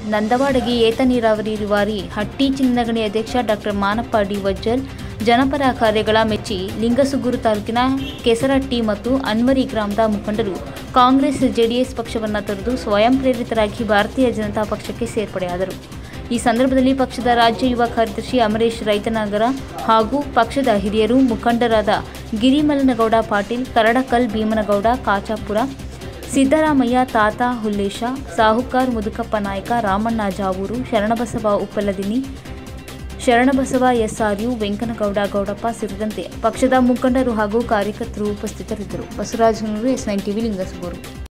ನಂದವಾಡಗಿ ಏತ ನೀರಾವರಿ ರಿವಾರಿ ಹಟ್ಟಿ ಚಿನ್ನಗಣಿ ಅಧ್ಯಕ್ಷ ಡಾಕ್ಟರ್ ಮಾನಪ್ಪ ಡಿ ವಜ್ಜಲ್ ಜನಪರ ಕಾರ್ಯಗಳ ಮೆಚ್ಚಿ ಲಿಂಗಸುಗೂರು ತಾಲೂಕಿನ ಕೆಸರಟ್ಟಿ ಮತ್ತು ಅನ್ವರಿ ಗ್ರಾಮದ ಮುಖಂಡರು ಕಾಂಗ್ರೆಸ್ ಜೆಡಿಎಸ್ ಪಕ್ಷವನ್ನು ತೊರೆದು ಸ್ವಯಂ ಪ್ರೇರಿತರಾಗಿ ಭಾರತೀಯ ಜನತಾ ಪಕ್ಷಕ್ಕೆ ಸೇರ್ಪಡೆಯಾದರು ಈ ಸಂದರ್ಭದಲ್ಲಿ ಪಕ್ಷದ ರಾಜ್ಯ ಯುವ ಕಾರ್ಯದರ್ಶಿ ಅಮರೇಶ್ ರೈತನಗರ ಹಾಗೂ ಪಕ್ಷದ ಹಿರಿಯರು ಮುಖಂಡರಾದ ಗಿರಿಮಲ್ಲನಗೌಡ ಪಾಟೀಲ್ ಕರಡಕಲ್ ಭೀಮನಗೌಡ ಕಾಚಾಪುರ ಸಿದ್ದರಾಮಯ್ಯ ತಾತ ಹುಲ್ಲೇಶ ಸಾಹುಕಾರ್ ಮುದುಕಪ್ಪ ನಾಯಕ ರಾಮಣ್ಣ ಜಾವೂರು ಶರಣಬಸವ ಉಪ್ಪಲದಿನಿ ಶರಣಬಸವ ಎಸ್ಆರ್ಯು ವೆಂಕನಗೌಡ ಗೌಡಪ್ಪ ಸೇರಿದಂತೆ ಪಕ್ಷದ ಮುಖಂಡರು ಹಾಗೂ ಕಾರ್ಯಕರ್ತರು ಉಪಸ್ಥಿತರಿದ್ದರು Basavaraja S nine TV Lingasugur